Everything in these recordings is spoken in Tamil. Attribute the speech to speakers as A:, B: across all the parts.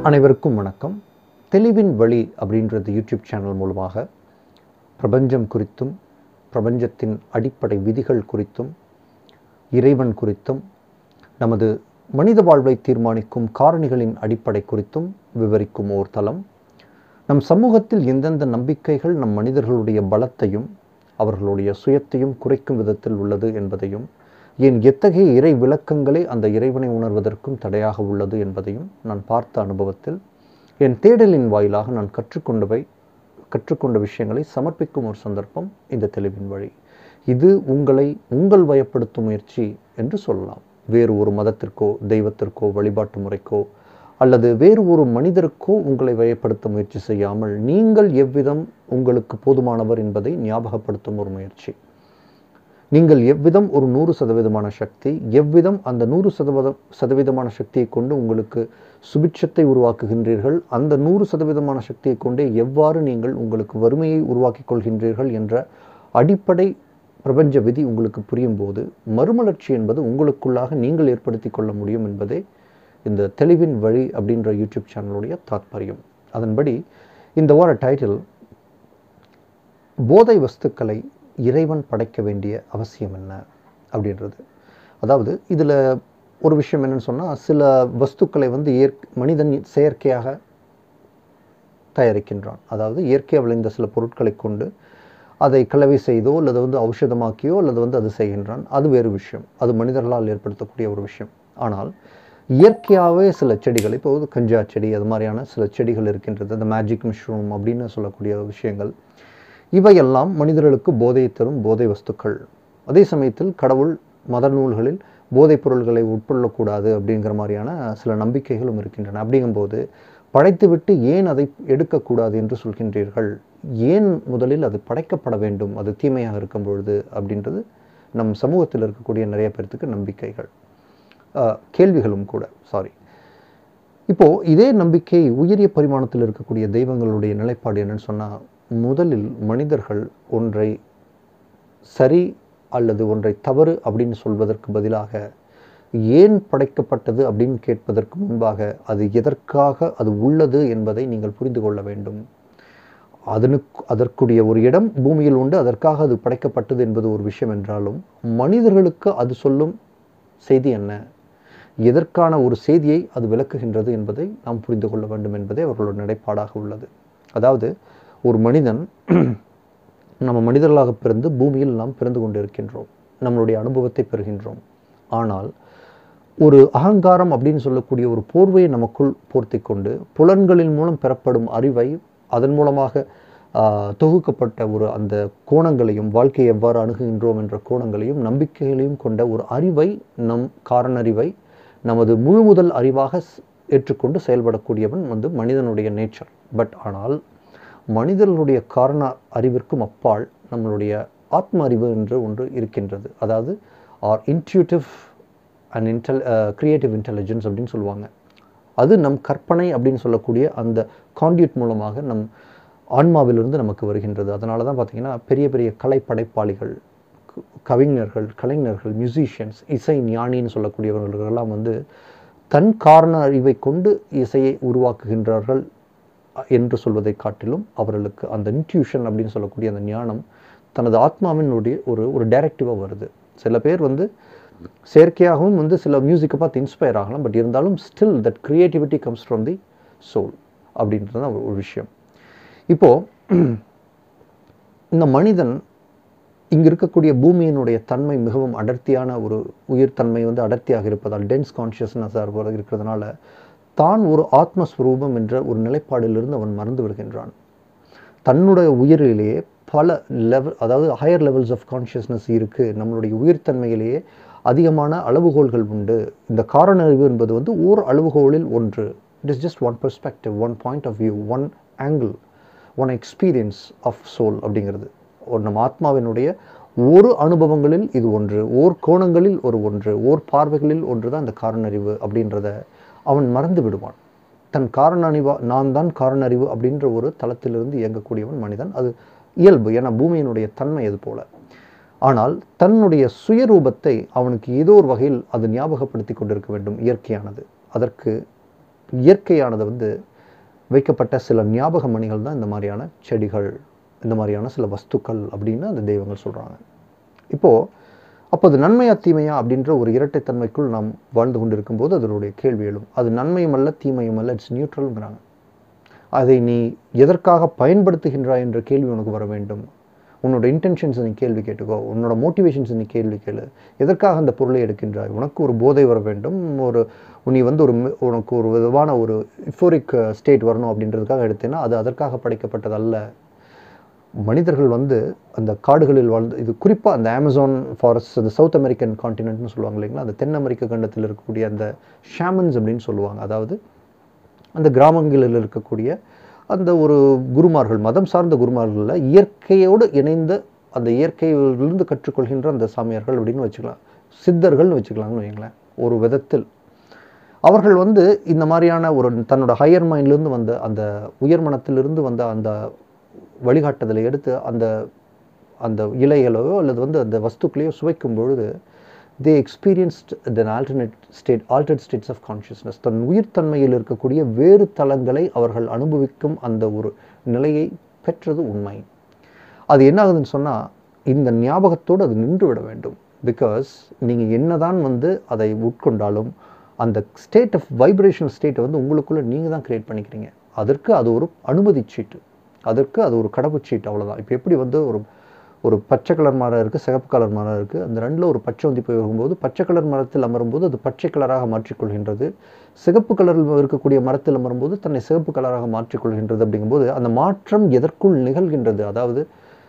A: அனைவருக்கும் வணக்கம் தெளிவின் வழி அப்படின்றது யூடியூப் சேனல் மூலமாக பிரபஞ்சம் குறித்தும் பிரபஞ்சத்தின் அடிப்படை விதிகள் குறித்தும் இறைவன் குறித்தும் நமது மனித வாழ்வை தீர்மானிக்கும் காரணிகளின் அடிப்படை குறித்தும் விவரிக்கும் ஓர் தளம் நம் சமூகத்தில் எந்தெந்த நம்பிக்கைகள் நம் மனிதர்களுடைய பலத்தையும் அவர்களுடைய சுயத்தையும் குறைக்கும் விதத்தில் உள்ளது என்பதையும் ஏன் எத்தகைய இறை விளக்கங்களே அந்த இறைவனை உணர்வதற்கும் தடையாக உள்ளது என்பதையும் நான் பார்த்த அனுபவத்தில் என் தேடலின் வாயிலாக நான் கற்றுக்கொண்டவை கற்றுக்கொண்ட விஷயங்களை சமர்ப்பிக்கும் ஒரு சந்தர்ப்பம் இந்த தெளிவின் வழி இது உங்களை உங்கள் வயப்படுத்தும் முயற்சி என்று சொல்லலாம் வேறு ஒரு மதத்திற்கோ தெய்வத்திற்கோ வழிபாட்டு முறைக்கோ அல்லது வேறு ஒரு மனிதருக்கோ உங்களை வயப்படுத்த முயற்சி செய்யாமல் நீங்கள் எவ்விதம் உங்களுக்கு போதுமானவர் என்பதை ஞாபகப்படுத்தும் ஒரு முயற்சி நீங்கள் எவ்விதம் ஒரு நூறு சதவீதமான சக்தி எவ்விதம் அந்த நூறு சதவீதம் சதவீதமான சக்தியை கொண்டு உங்களுக்கு சுபிட்சத்தை உருவாக்குகின்றீர்கள் அந்த நூறு சதவீதமான சக்தியை கொண்டே எவ்வாறு நீங்கள் உங்களுக்கு வறுமையை உருவாக்கிக் கொள்கின்றீர்கள் என்ற அடிப்படை பிரபஞ்ச விதி உங்களுக்கு புரியும் போது மறுமலர்ச்சி என்பது உங்களுக்குள்ளாக நீங்கள் ஏற்படுத்தி கொள்ள முடியும் என்பதே இந்த தெளிவின் வழி அப்படின்ற யூடியூப் சேனலுடைய தாத்பரியம் அதன்படி இந்த வார டைட்டில் போதை வஸ்துக்களை இறைவன் படைக்க வேண்டிய அவசியம் என்ன அப்படின்றது அதாவது இதில் ஒரு விஷயம் என்னன்னு சொன்னால் சில வஸ்துக்களை வந்து இயற் மனிதன் செயற்கையாக தயாரிக்கின்றான் அதாவது இயற்கையாக விளைந்த சில பொருட்களை கொண்டு அதை கலவை செய்தோ அல்லது வந்து ஔஷதமாக்கியோ அல்லது வந்து அது செய்கின்றான் அது வேறு விஷயம் அது மனிதர்களால் ஏற்படுத்தக்கூடிய ஒரு விஷயம் ஆனால் இயற்கையாகவே சில செடிகள் இப்போ கஞ்சா செடி அது மாதிரியான சில செடிகள் இருக்கின்றது அந்த மேஜிக் மிஷ்ரூம் அப்படின்னு சொல்லக்கூடிய விஷயங்கள் இவையெல்லாம் மனிதர்களுக்கு போதையை தரும் போதை வஸ்துக்கள் அதே சமயத்தில் கடவுள் மத நூல்களில் போதைப் பொருள்களை உட்கொள்ளக்கூடாது அப்படிங்கிற மாதிரியான சில நம்பிக்கைகளும் இருக்கின்றன அப்படிங்கும்போது படைத்துவிட்டு ஏன் அதை எடுக்கக்கூடாது என்று சொல்கின்றீர்கள் ஏன் முதலில் அது படைக்கப்பட வேண்டும் அது தீமையாக இருக்கும் பொழுது அப்படின்றது நம் சமூகத்தில் இருக்கக்கூடிய நிறைய பேர்த்துக்கு நம்பிக்கைகள் கேள்விகளும் கூட சாரி இப்போது இதே நம்பிக்கை உயரிய பரிமாணத்தில் இருக்கக்கூடிய தெய்வங்களுடைய நிலைப்பாடு என்னன்னு சொன்னால் முதலில் மனிதர்கள் ஒன்றை சரி அல்லது ஒன்றை தவறு அப்படின்னு சொல்வதற்கு பதிலாக ஏன் படைக்கப்பட்டது அப்படின்னு கேட்பதற்கு முன்பாக அது எதற்காக அது உள்ளது என்பதை நீங்கள் புரிந்து கொள்ள வேண்டும் அதனுக்கு அதற்குரிய ஒரு இடம் பூமியில் உண்டு அதற்காக அது படைக்கப்பட்டது என்பது ஒரு விஷயம் என்றாலும் மனிதர்களுக்கு அது சொல்லும் செய்தி என்ன எதற்கான ஒரு செய்தியை அது விளக்குகின்றது என்பதை நாம் புரிந்து கொள்ள வேண்டும் என்பதே அவர்களோட நிலைப்பாடாக உள்ளது அதாவது ஒரு மனிதன் நம்ம மனிதர்களாக பிறந்து பூமியில் நாம் பிறந்து கொண்டு இருக்கின்றோம் நம்மளுடைய அனுபவத்தை பெறுகின்றோம் ஆனால் ஒரு அகங்காரம் அப்படின்னு சொல்லக்கூடிய ஒரு போர்வையை நமக்குள் போர்த்தி கொண்டு புலன்களின் மூலம் பெறப்படும் அறிவை அதன் மூலமாக தொகுக்கப்பட்ட ஒரு அந்த கோணங்களையும் வாழ்க்கையை எவ்வாறு அணுகுகின்றோம் என்ற கோணங்களையும் நம்பிக்கைகளையும் கொண்ட ஒரு அறிவை நம் காரணறிவை நமது முழு முதல் அறிவாக ஏற்றுக்கொண்டு செயல்படக்கூடியவன் வந்து மனிதனுடைய நேச்சர் பட் ஆனால் மனிதர்களுடைய காரண அறிவிற்கும் அப்பால் நம்மளுடைய ஆத்ம அறிவு என்று ஒன்று இருக்கின்றது அதாவது or intuitive and intel creative intelligence அப்படின்னு சொல்லுவாங்க அது நம் கற்பனை அப்படின்னு சொல்லக்கூடிய அந்த கான்டியூட் மூலமாக நம் ஆன்மாவிலிருந்து நமக்கு வருகின்றது அதனால தான் பார்த்திங்கன்னா பெரிய பெரிய கலை படைப்பாளிகள் கவிஞர்கள் கலைஞர்கள் மியூசிஷியன்ஸ் இசை ஞானின்னு சொல்லக்கூடியவர்களெல்லாம் வந்து தன் காரண அறிவை கொண்டு இசையை உருவாக்குகின்றார்கள் என்று சொல்வதை காட்டிலும் அவர்களுக்கு அந்த இன்ட்யூஷன் அப்படின்னு சொல்லக்கூடிய அந்த ஞானம் தனது ஆத்மாவினுடைய ஒரு ஒரு டைரக்டிவாக வருது சில பேர் வந்து செயற்கையாகவும் வந்து சில மியூசிக்கை பார்த்து இன்ஸ்பயர் ஆகலாம் பட் இருந்தாலும் still that creativity comes from the soul அப்படின்றது தான் ஒரு விஷயம் இப்போது இந்த மனிதன் இங்கே இருக்கக்கூடிய பூமியினுடைய தன்மை மிகவும் அடர்த்தியான ஒரு உயிர் தன்மை வந்து அடர்த்தியாக இருப்பதால் டென்ஸ் கான்ஷியஸ்னஸாக இருக்கிறதுனால தான் ஒரு ஆத்மஸ்வரூபம் என்ற ஒரு நிலைப்பாடிலிருந்து அவன் மறந்து விடுகின்றான் தன்னுடைய உயிரிலேயே பல லெவல் அதாவது ஹையர் லெவல்ஸ் ஆஃப் கான்ஷியஸ்னஸ் இருக்குது நம்மளுடைய உயிர்த்தன்மையிலேயே அதிகமான அளவுகோல்கள் உண்டு இந்த காரண அறிவு என்பது வந்து ஓர் அளவுகோலில் ஒன்று it is just one perspective one point of view one angle one experience of soul அப்படிங்கிறது ஒரு நம்ம ஆத்மாவினுடைய ஒரு அனுபவங்களில் இது ஒன்று ஓர் கோணங்களில் ஒரு ஒன்று ஓர் பார்வைகளில் ஒன்று தான் இந்த காரணறிவு அப்படின்றத அவன் மறந்து விடுவான் தன் காரண அறிவா நான் தான் காரண அறிவு அப்படின்ற ஒரு தளத்திலிருந்து இயங்கக்கூடியவன் மனிதன் அது இயல்பு ஏன்னா பூமியினுடைய தன்மை அது போல ஆனால் தன்னுடைய சுயரூபத்தை அவனுக்கு ஏதோ ஒரு வகையில் அது ஞாபகப்படுத்தி கொண்டிருக்க வேண்டும் இயற்கையானது அதற்கு இயற்கையானது வந்து வைக்கப்பட்ட சில ஞாபக மணிகள் தான் இந்த மாதிரியான செடிகள் இந்த மாதிரியான சில வஸ்துக்கள் அப்படின்னு அந்த தெய்வங்கள் சொல்கிறாங்க இப்போது அப்போ அது நன்மையா தீமையா அப்படின்ற ஒரு இரட்டைத்தன்மைக்குள் நாம் வாழ்ந்து கொண்டிருக்கும் போது அதனுடைய கேள்வி எழும் அது நன்மையும் அல்ல தீமையும் அல்ல இட்ஸ் நியூட்ரல்ங்கிறாங்க அதை நீ எதற்காக பயன்படுத்துகின்றாய் என்ற கேள்வி உனக்கு வர வேண்டும் உன்னோட இன்டென்ஷன்ஸை நீ கேள்வி கேட்டுக்கோ உன்னோட மோட்டிவேஷன்ஸை நீ கேள்வி கேளு எதற்காக அந்த பொருளை எடுக்கின்றாய் உனக்கு ஒரு போதை வர வேண்டும் ஒரு நீ வந்து ஒரு மி- உனக்கு ஒரு விதமான ஒரு இஃபோரிக் ஸ்டேட் வரணும் அப்படின்றதுக்காக எடுத்தேன்னா அது அதற்காக படைக்கப்பட்டது அல்ல மனிதர்கள் வந்து அந்த காடுகளில் வாழ்ந்து இது குறிப்பாக அந்த அமேசான் ஃபாரஸ்ட் அந்த சவுத் அமெரிக்கன் காண்டினென்ட்னு சொல்லுவாங்க இல்லைங்களா அந்த தென் அமெரிக்க கண்டத்தில் இருக்கக்கூடிய அந்த ஷாமன்ஸ் அப்படின்னு சொல்லுவாங்க அதாவது அந்த கிராமங்களில் இருக்கக்கூடிய அந்த ஒரு குருமார்கள் மதம் சார்ந்த குருமார்களில் இயற்கையோடு இணைந்த அந்த இயற்கையிலிருந்து கற்றுக்கொள்கின்ற அந்த சாமியார்கள் அப்படின்னு வச்சுக்கலாம் சித்தர்கள்னு வச்சுக்கலாம்னு வைங்களேன் ஒரு விதத்தில் அவர்கள் வந்து இந்த மாதிரியான ஒரு தன்னோட ஹையர் மைண்ட்லேருந்து வந்த அந்த உயர் மனத்திலிருந்து வந்த அந்த வழிகாட்டுதலை எடுத்து அந்த அந்த இலைகளோ அல்லது வந்து அந்த வஸ்துக்களையோ சுவைக்கும் பொழுது they experienced then alternate state altered states of consciousness தன் உயிர்த்தன்மையில் இருக்கக்கூடிய வேறு தலங்களை அவர்கள் அனுபவிக்கும் அந்த ஒரு நிலையை பெற்றது உண்மை அது என்ன ஆகுதுன்னு சொன்னால் இந்த ஞாபகத்தோடு அது நின்று விட வேண்டும் பிகாஸ் நீங்கள் என்னதான் வந்து அதை உட்கொண்டாலும் அந்த ஸ்டேட் ஆஃப் வைப்ரேஷனல் ஸ்டேட்டை வந்து உங்களுக்குள்ளே நீங்கள் தான் கிரியேட் பண்ணிக்கிறீங்க அதற்கு அது ஒரு அனுமதி சீட்டு அதற்கு அது ஒரு கடவுச்சீட்டு அவ்வளவுதான் இப்போ எப்படி வந்து ஒரு ஒரு பச்சை கலர் மரம் இருக்குது சிகப்பு கலர் மரம் இருக்குது அந்த ரெண்டில் ஒரு பச்சை வந்து போய் வரும்போது பச்சை கலர் மரத்தில் அமரும்போது அது பச்சை கலராக மாற்றிக்கொள்கின்றது சிகப்பு கலரில் இருக்கக்கூடிய மரத்தில் அமரும்போது தன்னை சிகப்பு கலராக மாற்றிக்கொள்கின்றது அப்படிங்கும்போது அந்த மாற்றம் எதற்குள் நிகழ்கின்றது அதாவது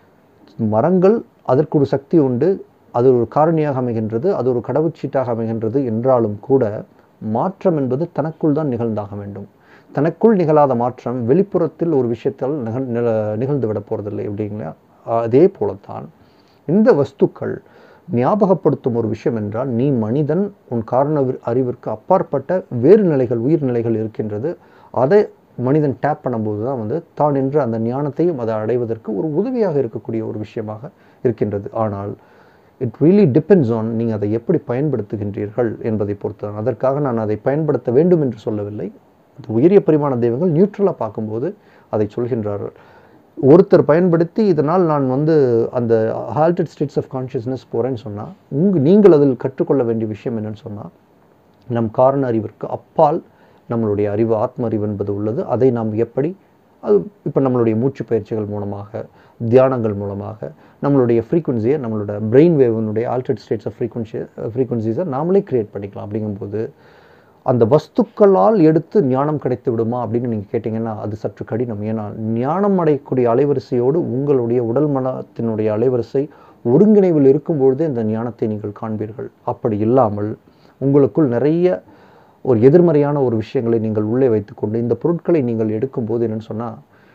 A: மரங்கள் அதற்கு ஒரு சக்தி உண்டு அது ஒரு காரணியாக அமைகின்றது அது ஒரு கடவுச்சீட்டாக அமைகின்றது என்றாலும் கூட மாற்றம் என்பது தனக்குள் தான் நிகழ்ந்தாக வேண்டும் தனக்குள் நிகழாத மாற்றம் வெளிப்புறத்தில் ஒரு விஷயத்தால் நிகழ் நில- நிகழ்ந்து விட போகிறதில்லை அப்படிங்களா அதே போலத்தான் இந்த வஸ்துக்கள் ஞாபகப்படுத்தும் ஒரு விஷயம் என்றால் நீ மனிதன் உன் காரண வி- அறிவிற்கு அப்பாற்பட்ட வேறு நிலைகள் உயிர்நிலைகள் இருக்கின்றது அதை மனிதன் டேப் பண்ணும்போது தான் வந்து தான் என்ற அந்த ஞானத்தையும் அதை அடைவதற்கு ஒரு உதவியாக இருக்கக்கூடிய ஒரு விஷயமாக இருக்கின்றது ஆனால் இட் ரியலி டிபெண்ட்ஸ் ஆன் நீங்கள் அதை எப்படி பயன்படுத்துகின்றீர்கள் என்பதை பொறுத்து தான் அதற்காக நான் அதை பயன்படுத்த வேண்டும் என்று சொல்லவில்லை அது உயரிய பரிமாண தெய்வங்கள் நியூட்ரலாக பார்க்கும்போது அதை சொல்கின்றார்கள் ஒருத்தர் பயன்படுத்தி இதனால் நான் வந்து அந்த ஹால்டட் ஸ்டேட்ஸ் ஆஃப் கான்ஷியஸ்னஸ் போகிறேன்னு சொன்னால் உங்க நீங்கள் அதில் கற்றுக்கொள்ள வேண்டிய விஷயம் என்னன்னு சொன்னால் நம் காரண அறிவிற்கு அப்பால் நம்மளுடைய அறிவு ஆத்ம அறிவு என்பது உள்ளது அதை நாம் எப்படி அது இப்போ நம்மளுடைய மூச்சு பயிற்சிகள் மூலமாக தியானங்கள் மூலமாக நம்மளுடைய ஃப்ரீக்குவன்சியை நம்மளோட பிரெயின் வேவனுடைய ஆல்டர்ட் ஸ்டேட்ஸ் ஆஃப் ஃப்ரீக்குவன்சி ஃப்ரீக்குவன்சிஸை நாமளே கிரியேட் பண்ணிக்கலாம் அப்படிங்கும்போது அந்த வஸ்துக்களால் எடுத்து ஞானம் கிடைத்து விடுமா அப்படின்னு நீங்கள் கேட்டிங்கன்னா அது சற்று கடினம் ஏன்னா ஞானம் அடையக்கூடிய அலைவரிசையோடு உங்களுடைய உடல் மனத்தினுடைய அலைவரிசை ஒருங்கிணைவில் இருக்கும்பொழுதே இந்த ஞானத்தை நீங்கள் காண்பீர்கள் அப்படி இல்லாமல் உங்களுக்குள் நிறைய ஒரு எதிர்மறையான ஒரு விஷயங்களை நீங்கள் உள்ளே வைத்துக்கொண்டு இந்த பொருட்களை நீங்கள் எடுக்கும்போது என்னன்னு சொன்னால்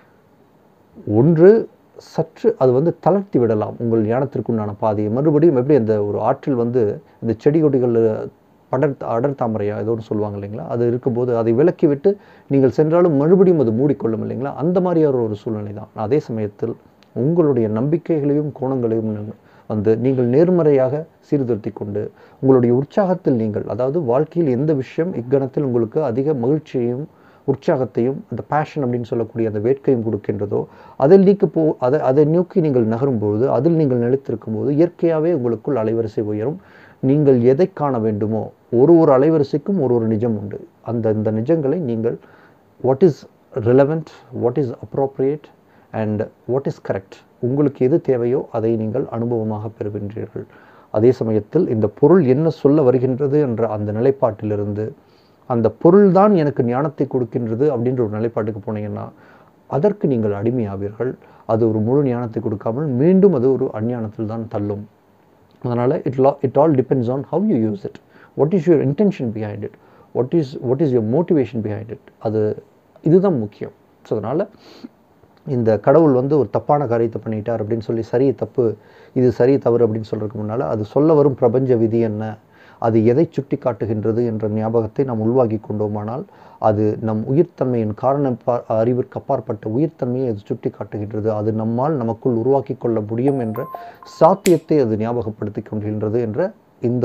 A: ஒன்று சற்று அது வந்து தளர்த்தி விடலாம் உங்கள் ஞானத்திற்குண்டான பாதையை மறுபடியும் எப்படி அந்த ஒரு ஆற்றில் வந்து இந்த செடி கொடிகள் படர் அடர் தாமரையா ஏதோ ஒன்று சொல்லுவாங்க இல்லைங்களா அது இருக்கும்போது அதை விலக்கி விட்டு நீங்கள் சென்றாலும் மறுபடியும் அது மூடிக்கொள்ளும் இல்லைங்களா அந்த மாதிரியான ஒரு சூழ்நிலை தான் அதே சமயத்தில் உங்களுடைய நம்பிக்கைகளையும் கோணங்களையும் நீங்கள் வந்து நீங்கள் நேர்மறையாக சீர்திருத்தி கொண்டு உங்களுடைய உற்சாகத்தில் நீங்கள் அதாவது வாழ்க்கையில் எந்த விஷயம் இக்கணத்தில் உங்களுக்கு அதிக மகிழ்ச்சியையும் உற்சாகத்தையும் அந்த பேஷன் அப்படின்னு சொல்லக்கூடிய அந்த வேட்கையும் கொடுக்கின்றதோ அதில் நீக்க போ அதை அதை நோக்கி நீங்கள் நகரும்போது அதில் நீங்கள் நிலைத்திருக்கும் போது இயற்கையாகவே உங்களுக்குள் அலைவரிசை உயரும் நீங்கள் எதை காண வேண்டுமோ ஒரு ஒரு அலைவரிசைக்கும் ஒரு ஒரு நிஜம் உண்டு அந்த அந்த நிஜங்களை நீங்கள் what is relevant what is appropriate and what is correct உங்களுக்கு எது தேவையோ அதை நீங்கள் அனுபவமாக பெறுகின்றீர்கள் அதே சமயத்தில் இந்த பொருள் என்ன சொல்ல வருகின்றது என்ற அந்த நிலைப்பாட்டிலிருந்து அந்த பொருள் தான் எனக்கு ஞானத்தை கொடுக்கின்றது அப்படின்ற ஒரு நிலைப்பாட்டுக்கு போனீங்கன்னா அதற்கு நீங்கள் அடிமையாவீர்கள் அது ஒரு முழு ஞானத்தை கொடுக்காமல் மீண்டும் அது ஒரு அஞ்ஞானத்தில் தான் தள்ளும் அதனால் இட் லா it all depends on how you use it what is your intention behind it what is what is your motivation behind it அது இதுதான் முக்கியம் ஸோ அதனால் இந்த கடவுள் வந்து ஒரு தப்பான காரியத்தை பண்ணிட்டார் அப்படின்னு சொல்லி சரி தப்பு இது சரி தவறு அப்படின்னு சொல்றதுக்கு முன்னால் அது சொல்ல வரும் பிரபஞ்ச விதி என்ன அது எதை சுட்டி காட்டுகின்றது என்ற ஞாபகத்தை நாம் உள்வாங்கி கொண்டோமானால் அது நம் உயிர்த்தன்மையின் காரண பா- அறிவிற்கு அப்பாற்பட்ட உயிர்த்தன்மையை அது சுட்டி காட்டுகின்றது அது நம்மால் நமக்குள் உருவாக்கி கொள்ள முடியும் என்ற சாத்தியத்தை அது ஞாபகப்படுத்தி கொள்கின்றது என்ற இந்த ஒரு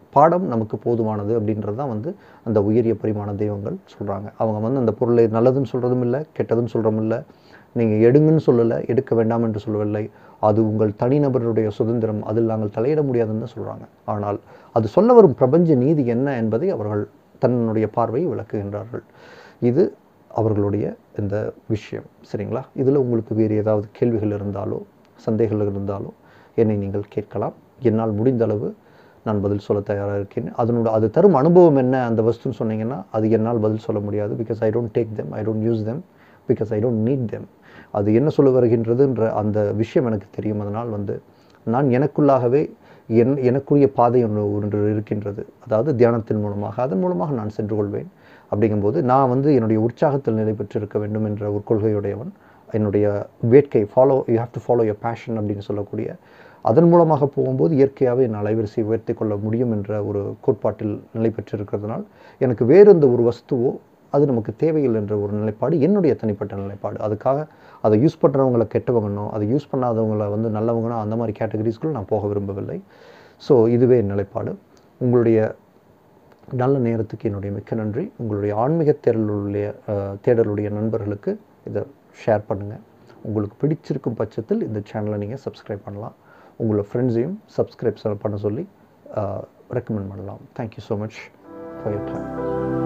A: பாடம் நமக்கு போதுமானது அப்படின்றது தான் வந்து அந்த உயரிய பரிமாண தெய்வங்கள் சொல்கிறாங்க அவங்க வந்து அந்த பொருளை நல்லதுன்னு சொல்கிறதும் இல்லை கெட்டதுன்னு சொல்கிறதும் இல்லை நீங்கள் எடுங்கன்னு சொல்லலை எடுக்க வேண்டாம் என்று சொல்லவில்லை அது உங்கள் தனிநபருடைய சுதந்திரம் அதில் நாங்கள் தலையிட முடியாதுன்னு தான் சொல்கிறாங்க ஆனால் அது சொல்ல வரும் பிரபஞ்ச நீதி என்ன என்பதை அவர்கள் தன்னுடைய பார்வையை விளக்குகின்றார்கள் இது அவர்களுடைய இந்த விஷயம் சரிங்களா இதில் உங்களுக்கு வேறு ஏதாவது கேள்விகள் இருந்தாலோ சந்தேகங்கள் இருந்தாலோ என்னை நீங்கள் கேட்கலாம் என்னால் முடிந்த அளவு நான் பதில் சொல்ல தயாராக இருக்கேன் அதனோட அது தரும் அனுபவம் என்ன அந்த வஸ்துன்னு சொன்னீங்கன்னா அது என்னால் பதில் சொல்ல முடியாது because I don't take them I don't use them because I don't need them அது என்ன சொல்ல வருகின்றதுன்ற அந்த விஷயம் எனக்கு தெரியும் அதனால் வந்து நான் எனக்குள்ளாகவே என் எனக்குரிய பாதை ஒன்று ஒன்று இருக்கின்றது அதாவது தியானத்தின் மூலமாக அதன் மூலமாக நான் சென்று கொள்வேன் அப்படிங்கும்போது நான் வந்து என்னுடைய உற்சாகத்தில் நிலை பெற்றிருக்க வேண்டும் என்ற ஒரு கொள்கையுடையவன் என்னுடைய வேட்கை follow you have to follow your passion அப்படின்னு சொல்லக்கூடிய அதன் மூலமாக போகும்போது இயற்கையாகவே என் அலைவரிசை உயர்த்தி கொள்ள முடியும் என்ற ஒரு கோட்பாட்டில் நிலை பெற்றிருக்கிறதுனால் எனக்கு வேறு எந்த ஒரு வஸ்துவோ அது நமக்கு தேவையில்லை என்ற ஒரு நிலைப்பாடு என்னுடைய தனிப்பட்ட நிலைப்பாடு அதுக்காக அதை யூஸ் பண்ணுறவங்கள கெட்டவங்கனோ அதை யூஸ் பண்ணாதவங்கள வந்து நல்லவங்கனோ அந்த மாதிரி கேட்டகரிஸ்க்குள்ள நான் போக விரும்பவில்லை ஸோ இதுவே என் நிலைப்பாடு உங்களுடைய நல்ல நேரத்துக்கு என்னுடைய மிக்க நன்றி உங்களுடைய ஆன்மீக தேடலுடைய அஹ், தேடலுடைய நண்பர்களுக்கு இதை ஷேர் பண்ணுங்கள் உங்களுக்கு பிடிச்சிருக்கும் பட்சத்தில் இந்த சேனலை நீங்கள் சப்ஸ்கிரைப் பண்ணலாம் உங்களோட ஃப்ரெண்ட்ஸையும் சப்ஸ்கிரைப் பண்ண சொல்லி ரெக்கமெண்ட் பண்ணலாம் thank you so much for your time